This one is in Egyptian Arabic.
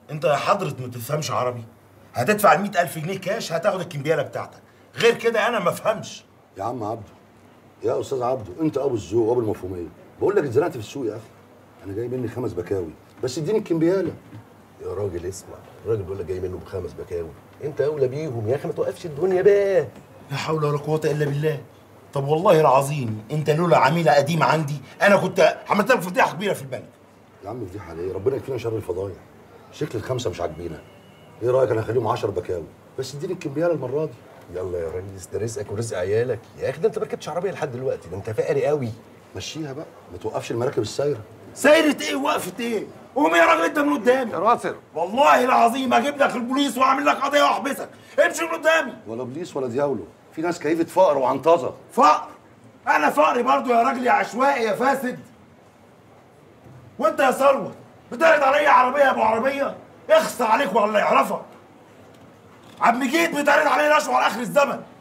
انت يا حضرة ما تفهمش عربي هتدفع ال 100000 جنيه كاش هتاخد الكمبياله بتاعتك غير كده انا ما افهمش يا عم عبده يا استاذ عبده انت ابو الذوق وابو المفهوميه بقول لك اتزنقت في السوق يا اخي انا جاي مني خمس بكاوي بس اديني الكمبياله يا راجل اسمع الراجل بيقول لك جاي منه بخمس بكاوي انت اولى بيهم يا اخي ما توقفش الدنيا بقى لا حول ولا قوه الا بالله طب والله العظيم انت لولا عميله قديمه عندي انا كنت عملت لك فضيحه كبيره في البنك يا عم فضيحه ليه ربنا يكفينا شر الفضايح شكل الخمسه مش عاجبينا ايه رايك انا هخليهم 10 بكاوي بس اديني الكمبياله المره دي يلا يا ريس ده رزقك ورزق عيالك يا اخي ده انت ما ركبتش عربيه لحد دلوقتي ده انت فقري قوي مشيها بقى ما توقفش المراكب السايره سايرة ايه وقفت ايه قوم يا راجل انت من قدامي يا ناصر والله العظيم اجيب لك البوليس واعمل لك قضيه واحبسك امشي من قدامي ولا بليس ولا دياولو في ناس كيفة فقر وعنطزه فقر انا فقري برضو يا راجل يا عشوائي يا فاسد وانت يا ثروت بتعرض عليا عربيه ابو عربيه اخص عليك ولا يعرفك عم جيت بتعرض عليا نشوه على اخر الزمن